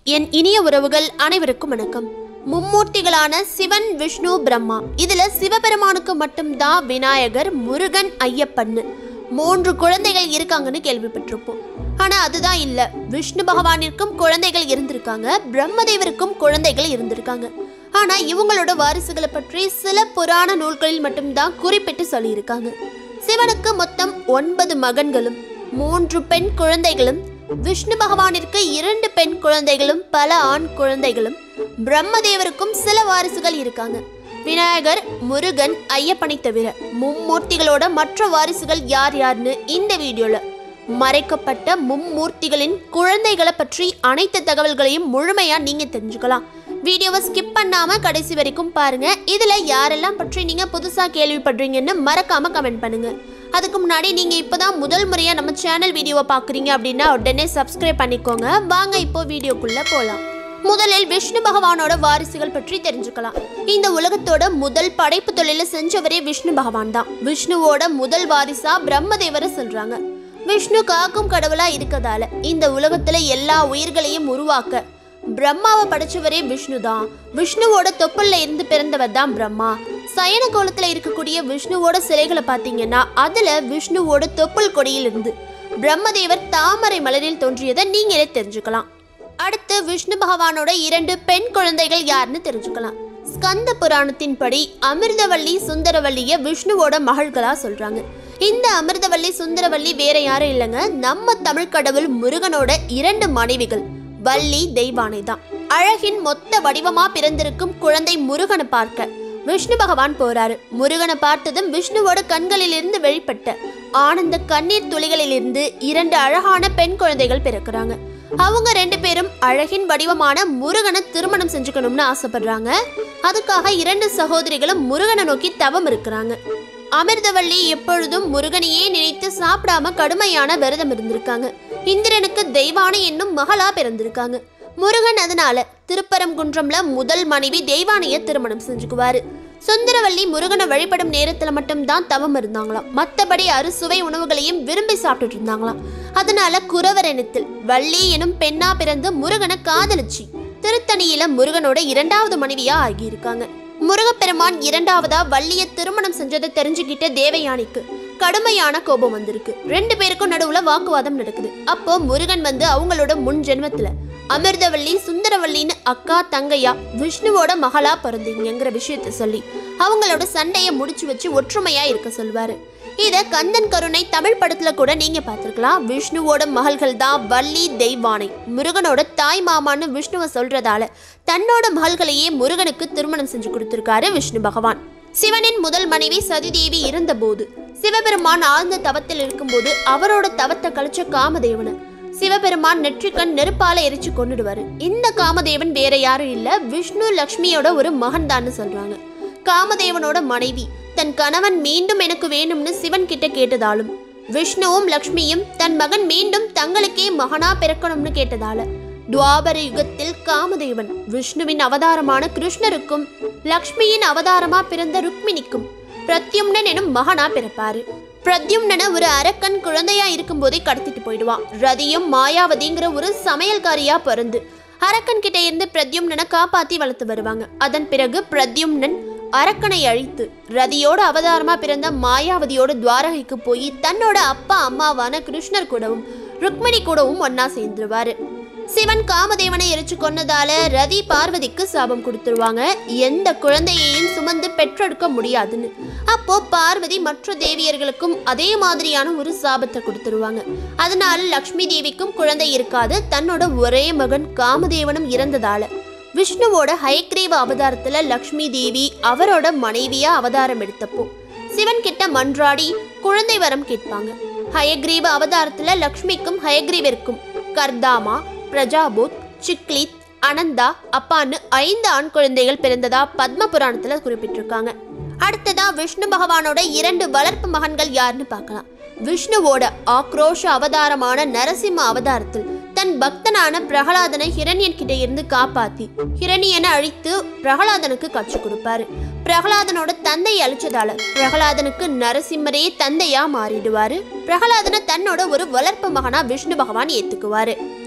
என் இனிய உறவுகள் அனைவருக்கும் வணக்கம் மும்மூர்த்திகளான சிவன் விஷ்ணு பிரம்மா இதுல சிவபெருமானுக்கு மட்டும்தான் விநாயகர் முருகன் ஐயப்பன்னு மூன்று குழந்தைகள் இருக்காங்கன்னு கேள்விப்பட்டிருப்போம் ஆனா அதுதான் இல்ல விஷ்ணு பகவானிற்கும் குழந்தைகள் இருந்திருக்காங்க பிரம்மதேவருக்கும் குழந்தைகள் இருந்திருக்காங்க ஆனா இவங்களோட வாரிசுகளை பற்றி சில புராண நூல்களில் மட்டும்தான் குறிப்பிட்டு சொல்லியிருக்காங்க சிவனுக்கு மொத்தம் ஒன்பது மகன்களும் மூன்று பெண் குழந்தைகளும் விஷ்ணு பகவானிற்கு இரண்டு பெண் குழந்தைகளும் பல ஆண் குழந்தைகளும் பிரம்மதேவருக்கும் சில வாரிசுகள் இருக்காங்க விநாயகர் முருகன் ஐயப்பனை தவிர மும்மூர்த்திகளோட மற்ற வாரிசுகள் யார் யார்னு இந்த வீடியோல மறைக்கப்பட்ட மும்மூர்த்திகளின் குழந்தைகளை பற்றி அனைத்து தகவல்களையும் முழுமையா நீங்க தெரிஞ்சுக்கலாம் வீடியோவை ஸ்கிப் பண்ணாம கடைசி வரைக்கும் பாருங்க இதுல யாரெல்லாம் பற்றி நீங்க புதுசா கேள்விப்படுறீங்கன்னு மறக்காம கமெண்ட் பண்ணுங்க அதுக்கு முன்னாடி நீங்க இப்பதான் முதல் முறையா நம்ம சேனல் வீடியோவை பாக்குறீங்க அப்படின்னா உடனே சப்ஸ்கிரைப் பண்ணிக்கோங்க வாங்க இப்போ வீடியோக்குள்ள போலாம் முதலில் விஷ்ணு பகவானோட வாரிசுகள் பற்றி தெரிஞ்சுக்கலாம் இந்த உலகத்தோட முதல் படைப்பு தொழில செஞ்சவரே விஷ்ணு பகவான் தான் விஷ்ணுவோட முதல் வாரிசா பிரம்மதேவரை சொல்றாங்க விஷ்ணு காக்கும் கடவுளா இருக்கதால இந்த உலகத்துல எல்லா உயிர்களையும் உருவாக்க பிரம்மாவை படைச்சவரே விஷ்ணு தான் விஷ்ணுவோட தொப்புள்ள இருந்து பிறந்தவர் தான் பிரம்மா சயன கோலத்துல இருக்கக்கூடிய விஷ்ணுவோட சிலைகளை பார்த்தீங்கன்னா அதுல விஷ்ணுவோட தொப்புள் கொடியிலிருந்து பிரம்மதேவர் தாமரை மலரில் தோன்றியதை நீங்களே தெரிஞ்சுக்கலாம் அடுத்து விஷ்ணு பகவானோட இரண்டு பெண் குழந்தைகள் யாருன்னு தெரிஞ்சுக்கலாம் ஸ்கந்த புராணத்தின்படி அமிர்தவல்லி சுந்தரவல்லிய விஷ்ணுவோட மகள்களா சொல்றாங்க இந்த அமிர்தவல்லி சுந்தரவல்லி வேற யாரும் இல்லைங்க நம்ம தமிழ் கடவுள் முருகனோட இரண்டு மனைவிகள் வள்ளி தெய்வானை தான் அழகின் மொத்த வடிவமா பிறந்திருக்கும் குழந்தை முருகனை பார்க்க விஷ்ணு பகவான் போறாரு முருகனை பார்த்ததும் விஷ்ணுவோட கண்களிலிருந்து வெளிப்பட்ட ஆனந்த கண்ணீர் துளிகளிலிருந்து இரண்டு அழகான பெண் குழந்தைகள் பிறக்குறாங்க அவங்க ரெண்டு பேரும் அழகின் வடிவமான முருகனை திருமணம் செஞ்சுக்கணும்னு ஆசைப்படுறாங்க அதுக்காக இரண்டு சகோதரிகளும் முருகனை நோக்கி தவம் இருக்கிறாங்க அமிர்தவள்ளி எப்பொழுதும் முருகனையே நினைத்து சாப்பிடாம கடுமையான விரதம் இருந்திருக்காங்க இந்திரனுக்கு தெய்வானை என்னும் மகளா பிறந்திருக்காங்க முருகன் அதனால திருப்பரங்குன்றம்ல முதல் மனைவி தெய்வானைய திருமணம் செஞ்சுக்குவாரு சுந்தரவல்லி முருகனை வழிபடும் நேரத்துல மட்டும்தான் தவம் இருந்தாங்களாம் மத்தபடி அறுசுவை உணவுகளையும் விரும்பி சாப்பிட்டுட்டு இருந்தாங்களாம் அதனால குறவரனத்தில் வள்ளி எனும் பெண்ணா பிறந்து முருகனை காதலிச்சு திருத்தணியில முருகனோட இரண்டாவது மனைவியா ஆகியிருக்காங்க முருகப்பெருமான் இரண்டாவதா வள்ளிய திருமணம் செஞ்சதை தெரிஞ்சுக்கிட்ட தேவயானிக்கு கடுமையான கோபம் வந்திருக்கு ரெண்டு பேருக்கும் நடுவுல வாக்குவாதம் நடக்குது அப்போ முருகன் வந்து அவங்களோட முன் ஜென்மத்துல அமிர்தவள்ளி சுந்தரவல்லின்னு அக்கா தங்கையா விஷ்ணுவோட மகளா பிறந்தீங்கிற விஷயத்த சொல்லி அவங்களோட சண்டையை முடிச்சு வச்சு ஒற்றுமையா இருக்க சொல்வாரு இத கந்தன் கருணை தமிழ் படத்துல கூட நீங்க பார்த்திருக்கலாம் விஷ்ணுவோட மகள்கள் தான் வள்ளி தெய்வானை முருகனோட தாய் மாமான்னு விஷ்ணுவை சொல்றதால தன்னோட மகள்களையே முருகனுக்கு திருமணம் செஞ்சு கொடுத்திருக்காரு விஷ்ணு பகவான் சிவனின் முதல் மனைவி சதிதேவி இருந்தபோது சிவபெருமான் ஆழ்ந்த தவத்தில் இருக்கும்போது அவரோட தவத்தை கழிச்ச காமதேவனை சிவபெருமான் நெற்றிக்கண் நெருப்பால எரிச்சு கொன்னுடுவாரு இந்த காமதேவன் வேற யாரும் இல்ல விஷ்ணு லக்ஷ்மியோட ஒரு மகன் தான்னு சொல்றாங்க காமதேவனோட மனைவி தன் கணவன் மீண்டும் எனக்கு வேணும்னு சிவன் கிட்ட கேட்டதாலும் விஷ்ணுவும் லக்ஷ்மியும் தன் மகன் மீண்டும் தங்களுக்கே மகனா பிறக்கணும்னு கேட்டதால துவாபர யுகத்தில் காமதேவன் விஷ்ணுவின் அவதாரமான கிருஷ்ணருக்கும் லக்ஷ்மியின் அவதாரமா பிறந்த ருக்மிணிக்கும் பிரத்யும்னன் எனும் மகனா பிறப்பாரு பிரத்யும்னனை ஒரு அரக்கன் குழந்தையா இருக்கும்போதே கடத்திட்டு போயிடுவான் ரதியும் மாயாவதிங்கிற ஒரு சமையல்காரியா பிறந்து அரக்கன் கிட்ட இருந்து பிரத்யும்னனை காப்பாத்தி வளர்த்து வருவாங்க அதன் பிறகு பிரத்யும்னன் அரக்கனை அழித்து ரதியோட அவதாரமா பிறந்த மாயாவதியோட துவாரகைக்கு போய் தன்னோட அப்பா அம்மாவான கிருஷ்ணர் கூடவும் ருக்மிணி கூடவும் ஒன்னா சேர்ந்துருவாரு சிவன் காமதேவனை எரிச்சு கொன்னதால ரதி பார்வதிக்கு சாபம் கொடுத்துருவாங்க எந்த குழந்தையையும் சுமந்து பெற்றெடுக்க முடியாதுன்னு அப்போ பார்வதி மற்ற தேவியர்களுக்கும் அதே மாதிரியான ஒரு சாபத்தை கொடுத்துருவாங்க அதனால லக்ஷ்மி தேவிக்கும் குழந்தை இருக்காது தன்னோட ஒரே மகன் காமதேவனும் இறந்ததால விஷ்ணுவோட ஹயக்ரீவ அவதாரத்துல லக்ஷ்மி தேவி அவரோட மனைவியா அவதாரம் எடுத்தப்போ சிவன் கிட்ட மன்றாடி குழந்தை வரம் கேட்பாங்க ஹயக்ரீவ அவதாரத்துல லக்ஷ்மிக்கும் ஹயக்ரீவிற்கும் கர்தாமா பிரஜாபூத் சிக்லித் அனந்தா அப்பான்னு ஐந்து ஆண் குழந்தைகள் பிறந்ததா பத்ம புராணத்துல குறிப்பிட்டிருக்காங்க அடுத்ததா விஷ்ணு பகவானோட இரண்டு வளர்ப்பு மகன்கள் யாருன்னு பார்க்கலாம் விஷ்ணுவோட ஆக்ரோஷ அவதாரமான நரசிம்ம அவதாரத்தில் தன் பக்தனான பிரகலாதனை ஹிரண்யன் கிட்ட இருந்து காப்பாத்தி ஹிரண்யனை அழித்து பிரகலாதனுக்கு கற்றுக் கொடுப்பாரு பிரகலாதனோட தந்தையை அழிச்சதால பிரகலாதனுக்கு நரசிம்மரே தந்தையா மாறிடுவாரு பிரகலாதனை தன்னோட ஒரு வளர்ப்பு மகனா விஷ்ணு பகவான் ஏத்துக்குவாரு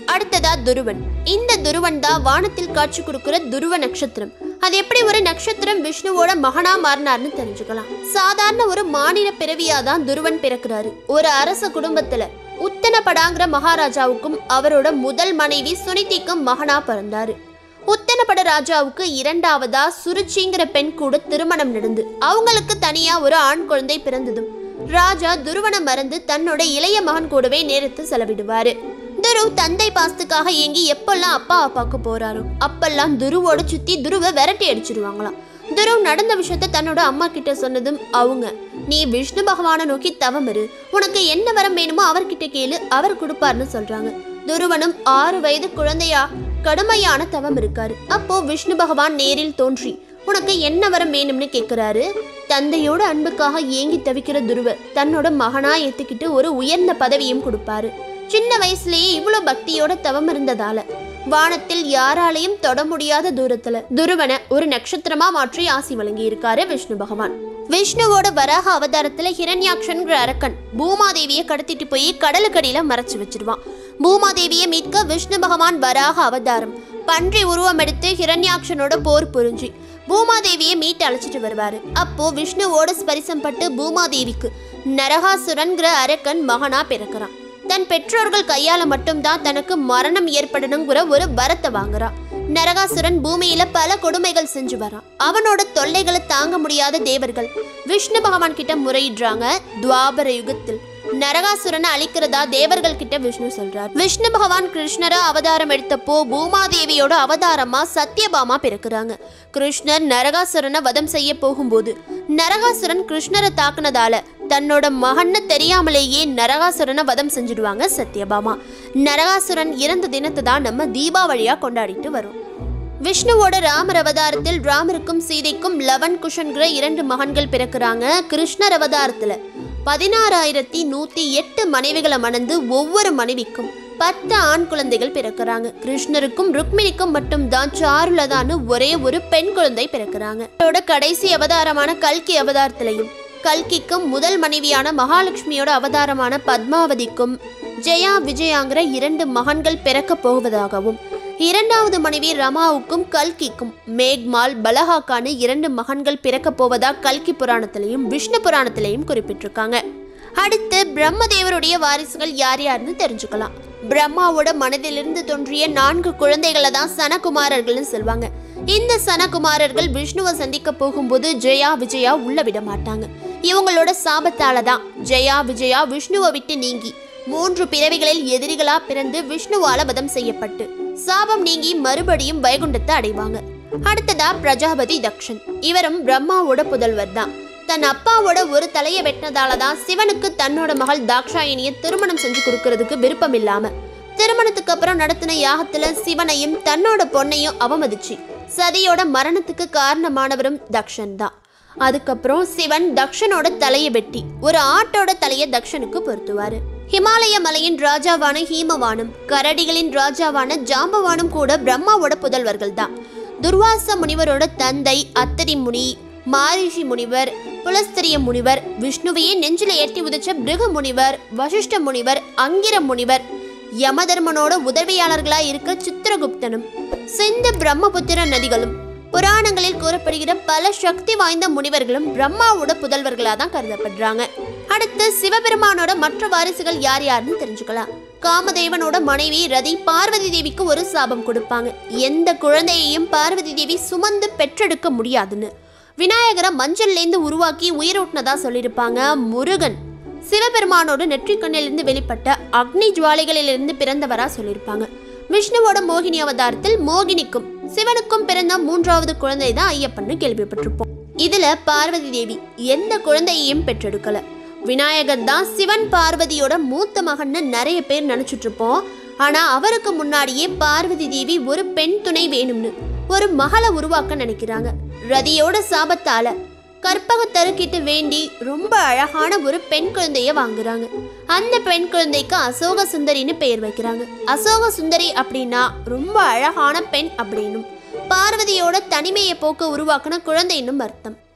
அடுத்ததா துருவன் இந்த துருவன் தான் வானத்தில் காட்சி கொடுக்கிற துருவ நட்சத்திரம் அது எப்படி ஒரு நட்சத்திரம் விஷ்ணுவோட மகனா மாறினார்னு தெரிஞ்சுக்கலாம் சாதாரண ஒரு மாநில பிறவியா தான் துருவன் பிறக்கிறாரு ஒரு அரச குடும்பத்துல உத்தனபடாங்கிற மகாராஜாவுக்கும் அவரோட முதல் மனைவி சுனிதிக்கும் மகனா பிறந்தாரு உத்தனபட ராஜாவுக்கு இரண்டாவதா சுருச்சிங்கிற பெண் கூட திருமணம் நடந்து அவங்களுக்கு தனியா ஒரு ஆண் குழந்தை பிறந்ததும் ராஜா துருவனை மறந்து தன்னோட இளைய மகன் கூடவே நேரத்தை செலவிடுவாரு துருவ் தந்தை பாசத்துக்காக ஏங்கி எப்பெல்லாம் அப்பா அப்பாவுக்கு போறாரோ அப்பெல்லாம் துருவோட சுத்தி துருவை விரட்டி அடிச்சிருவாங்களாம் துருவ் நடந்த விஷயத்த தன்னோட அம்மா கிட்ட சொன்னதும் அவங்க நீ விஷ்ணு பகவானை நோக்கி தவம் இரு உனக்கு என்ன வரம் வேணுமோ அவர்கிட்ட கேளு அவர் கொடுப்பார்னு சொல்றாங்க துருவனும் ஆறு வயது குழந்தையா கடுமையான தவம் இருக்காரு அப்போ விஷ்ணு பகவான் நேரில் தோன்றி உனக்கு என்ன வரம் வேணும்னு கேட்குறாரு தந்தையோட அன்புக்காக ஏங்கி தவிக்கிற துருவர் தன்னோட மகனா ஏத்துக்கிட்டு ஒரு உயர்ந்த பதவியும் கொடுப்பாரு சின்ன வயசுலயே இவ்வளோ பக்தியோட தவம் இருந்ததால வானத்தில் யாராலையும் தொட முடியாத தூரத்துல துருவனை ஒரு நட்சத்திரமா மாற்றி ஆசி வழங்கி இருக்காரு விஷ்ணு பகவான் விஷ்ணுவோட வராக அவதாரத்துல ஹிரண்யாக்ஷன்கிற அரக்கன் பூமாதேவியை கடத்திட்டு போய் கடலுக்கடியில மறைச்சு வச்சிருவான் பூமாதேவியை மீட்க விஷ்ணு பகவான் வராக அவதாரம் பன்றி உருவம் எடுத்து ஹிரண்யாக்ஷனோட போர் புரிஞ்சு பூமாதேவியை மீட்டு அழைச்சிட்டு வருவாரு அப்போ விஷ்ணுவோட ஸ்பரிசம் பட்டு பூமாதேவிக்கு நரகாசுரன்கிற அரக்கன் மகனா பிறக்கிறான் தன் பெற்றோர்கள் கையால மட்டும்தான் தனக்கு மரணம் ஏற்படணுங்கிற ஒரு வரத்தை வாங்குறான் நரகாசுரன் பூமியில பல கொடுமைகள் செஞ்சு வரான் அவனோட தொல்லைகளை தாங்க முடியாத தேவர்கள் விஷ்ணு பகவான் கிட்ட முறையிடுறாங்க துவாபர யுகத்தில் நரகாசுரனை அழிக்கிறதா தேவர்கள் கிட்ட விஷ்ணு சொல்றார் விஷ்ணு பகவான் கிருஷ்ணரா அவதாரம் எடுத்தப்போ பூமாதேவியோட அவதாரமா சத்யபாமா பிறக்குறாங்க கிருஷ்ணர் நரகாசுரனை வதம் செய்ய போகும்போது நரகாசுரன் கிருஷ்ணரை தாக்குனதால தன்னோட மகன்னு தெரியாமலேயே நரகாசுரனை வதம் செஞ்சிடுவாங்க சத்யபாமா நரகாசுரன் இறந்த தினத்தை தான் நம்ம தீபாவளியா கொண்டாடிட்டு வரோம் விஷ்ணுவோட ராமர் அவதாரத்தில் ராமருக்கும் சீதைக்கும் லவன் குஷன்கிற இரண்டு மகன்கள் பிறக்கிறாங்க கிருஷ்ணர் அவதாரத்துல பதினாறாயிரத்தி நூத்தி எட்டு மனைவிகளை மணந்து ஒவ்வொரு மனைவிக்கும் பத்து ஆண் குழந்தைகள் பிறக்கிறாங்க கிருஷ்ணருக்கும் ருக்மிணிக்கும் மட்டும்தான் சாருலதான்னு ஒரே ஒரு பெண் குழந்தை பிறக்கிறாங்க அவரோட கடைசி அவதாரமான கல்கி அவதாரத்திலையும் கல்கிக்கும் முதல் மனைவியான மகாலட்சுமியோட அவதாரமான பத்மாவதிக்கும் ஜெயா விஜயாங்கிற இரண்டு மகன்கள் பிறக்கப் போவதாகவும் இரண்டாவது மனைவி ரமாவுக்கும் கல்கிக்கும் மேக்மால் பலஹாக்கான இரண்டு மகன்கள் பிறக்கப் போவதா கல்கி புராணத்திலையும் விஷ்ணு புராணத்திலையும் குறிப்பிட்டிருக்காங்க அடுத்து பிரம்மதேவருடைய வாரிசுகள் யார் யாருன்னு தெரிஞ்சுக்கலாம் பிரம்மாவோட மனதிலிருந்து தோன்றிய நான்கு குழந்தைகளை தான் சனகுமாரர்கள்னு சொல்வாங்க இந்த சனகுமாரர்கள் விஷ்ணுவை சந்திக்க போகும்போது ஜெயா விஜயா உள்ள விட மாட்டாங்க இவங்களோட சாபத்தால தான் ஜெயா விஜயா விஷ்ணுவை விட்டு நீங்கி மூன்று பிறவிகளில் எதிரிகளா பிறந்து விஷ்ணுவால வதம் செய்யப்பட்டு சாபம் நீங்கி மறுபடியும் வைகுண்டத்தை அடைவாங்க அடுத்ததா பிரஜாபதி தக்ஷன் இவரும் பிரம்மாவோட புதல்வர் தான் தன் அப்பாவோட ஒரு தலையை வெட்டினதால தான் சிவனுக்கு தன்னோட மகள் தாக்ஷாயணியை திருமணம் செஞ்சு கொடுக்கறதுக்கு விருப்பம் இல்லாம திருமணத்துக்கு அப்புறம் நடத்தின யாகத்துல சிவனையும் தன்னோட பொண்ணையும் அவமதிச்சு சதியோட மரணத்துக்கு காரணமானவரும் தக்ஷன் தான் அதுக்கப்புறம் சிவன் தக்ஷனோட தலையை வெட்டி ஒரு ஆட்டோட தலையை தக்ஷனுக்கு பொருத்துவாரு ஹிமாலய மலையின் ராஜாவான ஹீமவானும் கரடிகளின் ராஜாவான ஜாம்பவானும் கூட பிரம்மாவோட புதல்வர்கள் தான் துர்வாச முனிவரோட தந்தை அத்தரி முனி மாரிஷி முனிவர் புலஸ்தரிய முனிவர் விஷ்ணுவையே நெஞ்சில ஏற்றி உதிச்ச பிருகு முனிவர் வசிஷ்ட முனிவர் அங்கிர முனிவர் யமதர்மனோட உதவியாளர்களா இருக்க சித்திரகுப்தனும் சிந்து பிரம்மபுத்திர நதிகளும் புராணங்களில் கூறப்படுகிற பல சக்தி வாய்ந்த முனிவர்களும் பிரம்மாவோட புதல்வர்களா தான் கருதப்படுறாங்க அடுத்து சிவபெருமானோட மற்ற வாரிசுகள் யார் யாருன்னு தெரிஞ்சுக்கலாம் காமதேவனோட மனைவி ரதி பார்வதி தேவிக்கு ஒரு சாபம் கொடுப்பாங்க எந்த குழந்தையையும் பார்வதி தேவி சுமந்து பெற்றெடுக்க முடியாதுன்னு விநாயகரை மஞ்சள்லேருந்து உருவாக்கி உயிரூட்டினதா சொல்லியிருப்பாங்க முருகன் சிவபெருமானோட நெற்றிக்கண்ணிலிருந்து வெளிப்பட்ட அக்னி ஜுவாலைகளிலிருந்து பிறந்தவரா சொல்லியிருப்பாங்க விஷ்ணுவோட மோகினி அவதாரத்தில் மோகினிக்கும் சிவனுக்கும் பிறந்த மூன்றாவது குழந்தை தான் ஐயப்பன்னு கேள்விப்பட்டிருப்போம் இதுல பார்வதி தேவி எந்த குழந்தையையும் பெற்றெடுக்கல விநாயகர் தான் சிவன் பார்வதியோட மூத்த மகன்னு நிறைய பேர் நினைச்சிட்டு இருப்போம் ஆனா அவருக்கு முன்னாடியே பார்வதி தேவி ஒரு பெண் துணை வேணும்னு ஒரு மகளை உருவாக்க நினைக்கிறாங்க ரதியோட சாபத்தால கற்பகத்தருக்கிட்டு வேண்டி ரொம்ப அழகான ஒரு பெண் குழந்தைய வாங்குறாங்க அந்த பெண் குழந்தைக்கு அசோக சுந்தரின்னு பெயர் வைக்கிறாங்க அசோக சுந்தரி அப்படின்னா ரொம்ப அழகான பெண் அப்படின்னும் பார்வதியோட தனிமையை போக்க உருவாக்குன குழந்தைன்னும் அர்த்தம்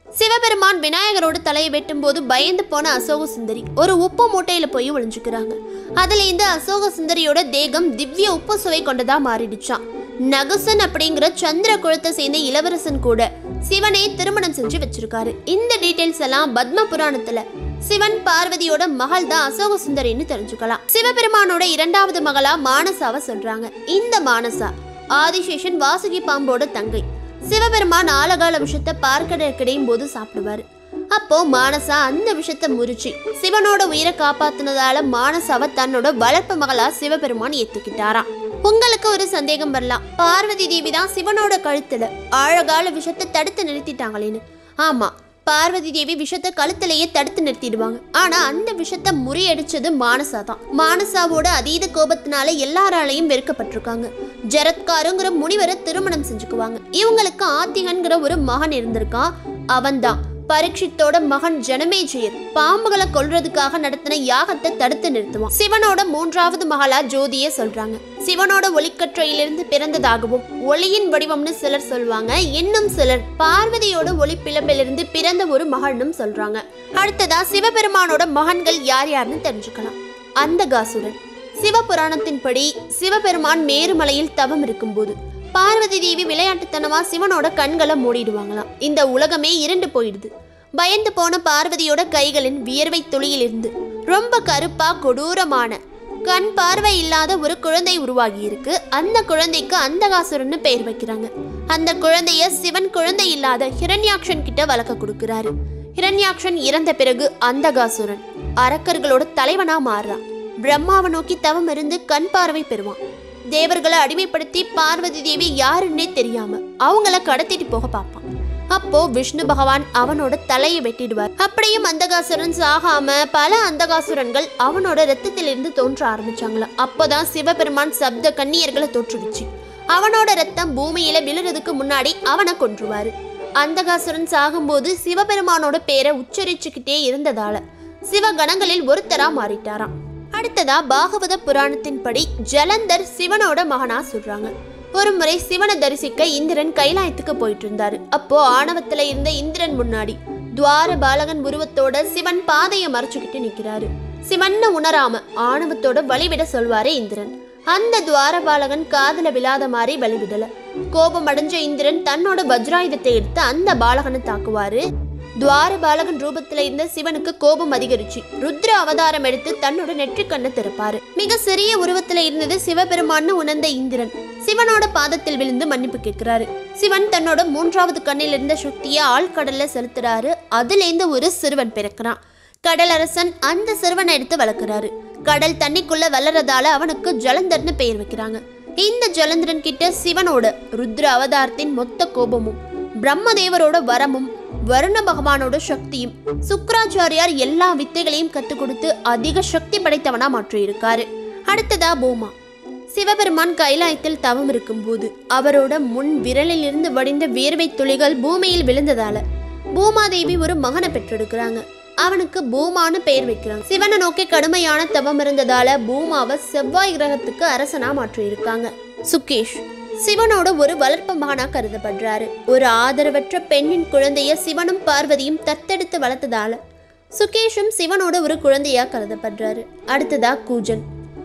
சிவபெருமான் விநாயகரோட தலையை வெட்டும் போது பயந்து போன அசோக சுந்தரி ஒரு உப்பு மூட்டையில போய் ஒளிஞ்சுக்கிறாங்க அதுல இருந்து அசோக சுந்தரியோட தேகம் திவ்ய உப்பு சுவை கொண்டதா மாறிடுச்சான் நகுசன் அப்படிங்கிற சந்திர குலத்தை சேர்ந்த இளவரசன் கூட சிவனை திருமணம் செஞ்சு வச்சிருக்காரு இந்த டீடைல்ஸ் எல்லாம் பத்ம புராணத்துல சிவன் பார்வதியோட மகள் தான் அசோக சுந்தரின்னு தெரிஞ்சுக்கலாம் சிவபெருமானோட இரண்டாவது மகளா மானசாவை சொல்றாங்க இந்த மானசா ஆதிசேஷன் வாசுகி பாம்போட தங்கை சிவபெருமான் ஆலகால விஷத்தை பார்க்கடல் கிடையும் போது சாப்பிடுவாரு அப்போ மானசா அந்த விஷத்தை முறிச்சு சிவனோட உயிரை காப்பாத்துனதால மானசாவை தன்னோட வளர்ப்பு மகளா சிவபெருமான் ஏத்துக்கிட்டாராம் உங்களுக்கு ஒரு சந்தேகம் வரலாம் பார்வதி தேவி தான் சிவனோட கழுத்துல ஆழகால விஷத்தை தடுத்து நிறுத்திட்டாங்களேன்னு ஆமா பார்வதி தேவி விஷத்தை கழுத்திலேயே தடுத்து நிறுத்திடுவாங்க ஆனா அந்த விஷத்தை முறியடிச்சது மானசா தான் மானசாவோட அதீத கோபத்தினால எல்லாராலையும் வெறுக்கப்பட்டிருக்காங்க ஜரத்காருங்கிற முனிவரை திருமணம் செஞ்சுக்குவாங்க இவங்களுக்கு ஆத்திகன்கிற ஒரு மகன் இருந்திருக்கான் அவன்தான் பரீட்சித்தோட மகன் ஜனமேஜயர் பாம்புகளை கொல்றதுக்காக நடத்தின யாகத்தை தடுத்து நிறுத்துவான் சிவனோட மூன்றாவது மகளா ஜோதிய சொல்றாங்க சிவனோட ஒளிக்கற்றையிலிருந்து பிறந்ததாகவும் ஒளியின் வடிவம்னு சிலர் சொல்லுவாங்க இன்னும் சிலர் பார்வதியோட ஒளி பிளம்பிலிருந்து பிறந்த ஒரு மகள்னும் சொல்றாங்க அடுத்ததா சிவபெருமானோட மகன்கள் யார் யாருன்னு தெரிஞ்சுக்கலாம் அந்தகாசுரன் சிவபுராணத்தின்படி சிவபெருமான் மேருமலையில் தவம் இருக்கும்போது பார்வதி தேவி விளையாட்டுத்தனமா சிவனோட கண்களை மூடிடுவாங்களாம் இந்த உலகமே இருண்டு போயிடுது பயந்து போன பார்வதியோட கைகளின் வியர்வை துளியிலிருந்து ரொம்ப கருப்பா கொடூரமான கண் பார்வை இல்லாத ஒரு குழந்தை உருவாகி இருக்கு அந்த குழந்தைக்கு அந்தகாசுரன்னு பெயர் வைக்கிறாங்க அந்த குழந்தைய சிவன் குழந்தை இல்லாத ஹிரண்யாக்ஷன் கிட்ட வளர்க்க கொடுக்கிறாரு ஹிரண்யாக்ஷன் இறந்த பிறகு அந்தகாசுரன் அரக்கர்களோட தலைவனா மாறுறான் பிரம்மாவை நோக்கி தவம் இருந்து கண் பார்வை பெறுவான் தேவர்களை அடிமைப்படுத்தி பார்வதி தேவி யாருன்னே தெரியாம அவங்கள கடத்திட்டு போக பார்ப்பான் அப்போ விஷ்ணு பகவான் அவனோட தலையை வெட்டிடுவார் அப்படியும் அந்தகாசுரன் சாகாம பல அந்தகாசுரன்கள் அவனோட ரத்தத்திலிருந்து தோன்ற ஆரம்பிச்சாங்களா அப்போதான் சிவபெருமான் சப்த கன்னியர்களை தோற்றுவிச்சு அவனோட ரத்தம் பூமியில விழுறதுக்கு முன்னாடி அவனை கொன்றுவாரு அந்தகாசுரன் சாகும்போது சிவபெருமானோட பேரை உச்சரிச்சுக்கிட்டே இருந்ததால சிவகணங்களில் ஒருத்தரா மாறிட்டாராம் அடுத்ததா பாகவத புராணத்தின்படி ஜலந்தர் சிவனோட மகனா சொல்றாங்க ஒரு முறை சிவனை தரிசிக்க இந்திரன் கைலாயத்துக்கு போயிட்டு இருந்தாரு அப்போ ஆணவத்துல இருந்த இந்திரன் முன்னாடி துவார பாலகன் உருவத்தோட சிவன் பாதையை மறைச்சுக்கிட்டு நிக்கிறாரு சிவன்னு உணராம ஆணவத்தோட வழிவிட சொல்வாரு இந்திரன் அந்த துவாரபாலகன் காதுல விழாத மாதிரி வழிவிடல கோபம் அடைஞ்ச இந்திரன் தன்னோட வஜ்ராயுதத்தை எடுத்து அந்த பாலகனை தாக்குவாரு துவாரபாலகன் ரூபத்துல இருந்த சிவனுக்கு கோபம் அதிகரிச்சு ருத்ர அவதாரம் எடுத்து தன்னோட நெற்றிக்கண்ணை திறப்பாரு மிக சிறிய உருவத்துல இருந்தது சிவபெருமான்னு உணர்ந்த இந்திரன் சிவனோட பாதத்தில் விழுந்து மன்னிப்பு கேட்கிறாரு சிவன் தன்னோட மூன்றாவது கண்ணில் இருந்த சக்தியை ஆழ்கடல்ல செலுத்துறாரு அதுல இருந்து ஒரு சிறுவன் பிறக்கிறான் கடலரசன் அந்த சிறுவனை எடுத்து வளர்க்குறாரு கடல் தண்ணிக்குள்ள வளர்றதால அவனுக்கு ஜலந்தர்னு பெயர் வைக்கிறாங்க இந்த ஜலந்தரன் கிட்ட சிவனோட ருத்ர அவதாரத்தின் மொத்த கோபமும் பிரம்மதேவரோட வரமும் வருண பகவானோட சக்தியும் சுக்கராச்சாரியார் எல்லா வித்தைகளையும் கற்றுக் கொடுத்து அதிக சக்தி படைத்தவனா மாற்றியிருக்காரு அடுத்ததா பூமா சிவபெருமான் கைலாயத்தில் தவம் இருக்கும்போது அவரோட முன் விரலில் இருந்து வடிந்த வியர்வை துளிகள் பூமியில் விழுந்ததால பூமாதேவி ஒரு மகனை பெற்றெடுக்கிறாங்க அவனுக்கு பூமான்னு பெயர் வைக்கிறாங்க சிவனை நோக்கி கடுமையான தவம் இருந்ததால பூமாவை செவ்வாய் கிரகத்துக்கு அரசனா மாற்றியிருக்காங்க சுகேஷ் சிவனோட ஒரு வளர்ப்பு மகனா கருதப்படுறாரு ஒரு ஆதரவற்ற பெண்ணின் குழந்தைய சிவனும் பார்வதியும் தத்தெடுத்து வளர்த்ததால சுகேஷும் சிவனோட ஒரு குழந்தையா கருதப்படுறாரு அடுத்ததா கூஜன்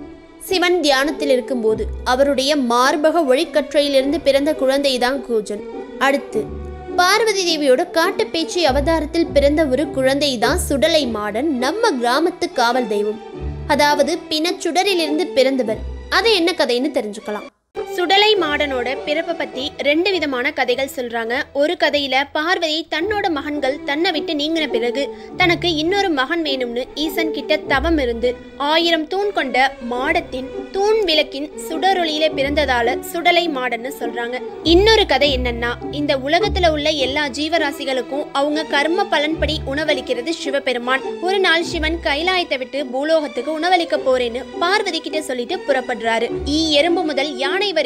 சிவன் தியானத்தில் இருக்கும்போது அவருடைய மார்பக ஒளிக்கற்றையிலிருந்து பிறந்த குழந்தைதான் கூஜன் அடுத்து பார்வதி தேவியோட காட்டுப்பேச்சி அவதாரத்தில் பிறந்த ஒரு குழந்தை தான் சுடலை மாடன் நம்ம கிராமத்து காவல் தெய்வம் அதாவது பிணச்சுடரிலிருந்து பிறந்தவர் அது என்ன கதைன்னு தெரிஞ்சுக்கலாம் சுடலை மாடனோட பிறப்பை பத்தி ரெண்டு விதமான கதைகள் சொல்றாங்க ஒரு கதையில பார்வதி தன்னோட மகன்கள் தன்னை விட்டு நீங்கின பிறகு தனக்கு இன்னொரு மகன் வேணும்னு ஈசன் கிட்ட தவம் இருந்து ஆயிரம் தூண் கொண்ட மாடத்தின் தூண் விளக்கின் சுடரொளியில பிறந்ததால சுடலை மாடன்னு சொல்றாங்க இன்னொரு கதை என்னன்னா இந்த உலகத்துல உள்ள எல்லா ஜீவராசிகளுக்கும் அவங்க கர்ம பலன்படி உணவளிக்கிறது சிவபெருமான் ஒரு நாள் சிவன் கைலாயத்தை விட்டு பூலோகத்துக்கு உணவளிக்க போறேன்னு பார்வதி கிட்ட சொல்லிட்டு புறப்படுறாரு ஈ எறும்பு முதல் யானை வரைக்கும்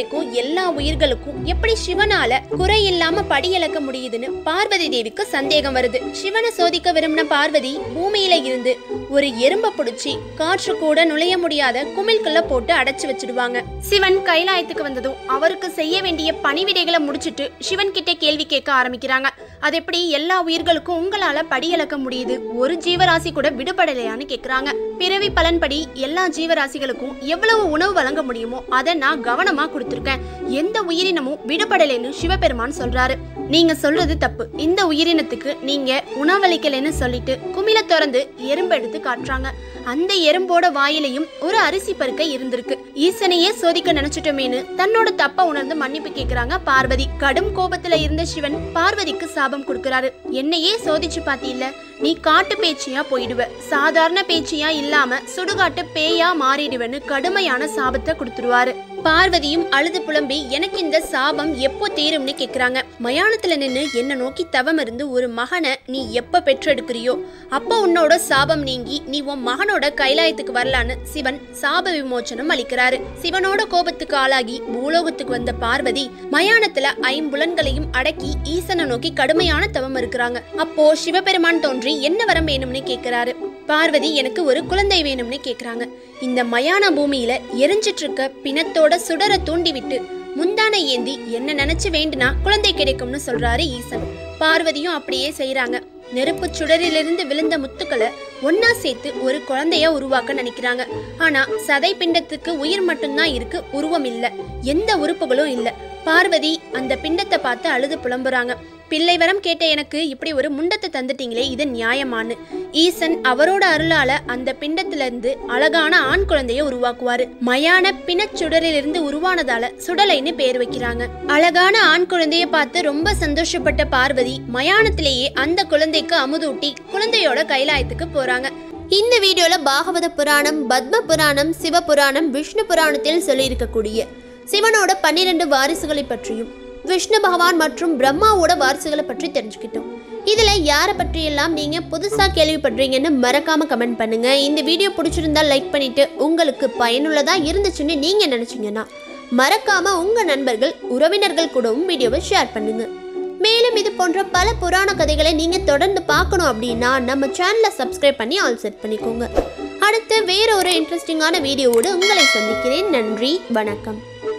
குழந்தைக்கும் எல்லா உயிர்களுக்கும் எப்படி சிவனால குறை இல்லாம படியளக்க முடியுதுன்னு பார்வதி தேவிக்கு சந்தேகம் வருது சிவனை சோதிக்க விரும்பின பார்வதி பூமியில இருந்து ஒரு எறும்ப புடிச்சு காற்று கூட நுழைய முடியாத குமிழ்குள்ள போட்டு அடைச்சு வச்சிடுவாங்க சிவன் கைலாயத்துக்கு வந்ததும் அவருக்கு செய்ய வேண்டிய பணிவிடைகளை முடிச்சிட்டு சிவன் கிட்ட கேள்வி கேட்க ஆரம்பிக்கிறாங்க அது எப்படி எல்லா உயிர்களுக்கும் உங்களால படியளக்க முடியுது ஒரு ஜீவராசி கூட விடுபடலையான்னு கேக்குறாங்க பிறவி பலன்படி எல்லா ஜீவராசிகளுக்கும் எவ்வளவு உணவு வழங்க முடியுமோ அதை நான் கவனமா கொடுத்துருக்கேன் எந்த உயிரினமும் விடுபடலைன்னு சிவபெருமான் சொல்றாரு நீங்க சொல்றது தப்பு இந்த உயிரினத்துக்கு நீங்க உணவளிக்கலைன்னு சொல்லிட்டு குமிழ திறந்து எறும்பு எடுத்து காட்டுறாங்க அந்த எறும்போட வாயிலையும் ஒரு அரிசி பருக்கை இருந்திருக்கு ஈசனையே சோதிக்க நினைச்சிட்டோமேனு தன்னோட தப்ப உணர்ந்து மன்னிப்பு கேக்குறாங்க பார்வதி கடும் கோபத்துல இருந்த சிவன் பார்வதிக்கு சாபம் கொடுக்கறாரு என்னையே சோதிச்சு பாத்தியில்ல நீ காட்டு பேச்சியா போயிடுவ சாதாரண பேச்சியா இல்லாம சுடுகாட்டு பேயா மாறிடுவேன்னு கடுமையான சாபத்தை கொடுத்துருவாரு பார்வதியும் அழுது புலம்பி எனக்கு இந்த சாபம் எப்போ தீரும்னு கேக்குறாங்க மயானத்துல நின்னு என்ன நோக்கி தவம் இருந்து ஒரு மகனை நீ எப்ப பெற்றெடுக்கிறியோ அப்போ உன்னோட சாபம் நீங்கி நீ உன் மகனோட கைலாயத்துக்கு வரலான்னு சிவன் சாப விமோச்சனம் அளிக்கிறாரு சிவனோட கோபத்துக்கு ஆளாகி பூலோகத்துக்கு வந்த பார்வதி மயானத்துல ஐம்புலன்களையும் அடக்கி ஈசனை நோக்கி கடுமையான தவம் இருக்கிறாங்க அப்போ சிவபெருமான் தோன்றி என்ன வரம் வேணும்னு கேக்குறாரு பார்வதி எனக்கு ஒரு குழந்தை வேணும்னு கேக்குறாங்க இந்த மயான பூமியில எரிஞ்சிட்டு இருக்க பிணத்தோட சுடரை தூண்டி விட்டு முந்தானை ஏந்தி என்ன நினைச்சு வேண்டுனா குழந்தை கிடைக்கும்னு சொல்றாரு ஈசன் பார்வதியும் அப்படியே செய்றாங்க நெருப்பு சுடரிலிருந்து விழுந்த முத்துக்களை ஒன்னா சேர்த்து ஒரு குழந்தைய உருவாக்க நினைக்கிறாங்க ஆனா சதை பிண்டத்துக்கு உயிர் மட்டும்தான் இருக்கு உருவம் இல்ல எந்த உறுப்புகளும் இல்ல பார்வதி அந்த பிண்டத்தை பார்த்து அழுது புலம்புறாங்க பிள்ளை வரம் கேட்ட எனக்கு இப்படி ஒரு முண்டத்தை தந்துட்டீங்களே இது நியாயமான்னு ஈசன் அவரோட அருளால அந்த பிண்டத்துல இருந்து அழகான ஆண் குழந்தைய உருவாக்குவாரு மயான பிணச்சுடரிலிருந்து உருவானதால சுடலைன்னு பேர் வைக்கிறாங்க அழகான ஆண் குழந்தைய பார்த்து ரொம்ப சந்தோஷப்பட்ட பார்வதி மயானத்திலேயே அந்த குழந்தைக்கு அமுதூட்டி குழந்தையோட கைலாயத்துக்கு போறாங்க இந்த வீடியோல பாகவத புராணம் பத்ம புராணம் சிவ புராணம் விஷ்ணு புராணத்தில் சொல்லியிருக்கக்கூடிய சிவனோட பன்னிரண்டு வாரிசுகளை பற்றியும் விஷ்ணு பகவான் மற்றும் பிரம்மாவோட வாரிசுகளை பற்றி தெரிஞ்சுக்கிட்டோம் இதுல யாரை பற்றியெல்லாம் நீங்க புதுசா கேள்விப்படுறீங்கன்னு மறக்காம கமெண்ட் பண்ணுங்க இந்த வீடியோ பிடிச்சிருந்தா லைக் பண்ணிட்டு உங்களுக்கு பயனுள்ளதா இருந்துச்சுன்னு நீங்க நினைச்சீங்கன்னா மறக்காம உங்க நண்பர்கள் உறவினர்கள் கூடவும் வீடியோவை ஷேர் பண்ணுங்க மேலும் இது போன்ற பல புராண கதைகளை நீங்க தொடர்ந்து பார்க்கணும் அப்படின்னா நம்ம சேனலை சப்ஸ்கிரைப் பண்ணி ஆல் செட் பண்ணிக்கோங்க அடுத்து வேற ஒரு இன்ட்ரெஸ்டிங்கான வீடியோவோடு உங்களை சந்திக்கிறேன் நன்றி வணக்கம்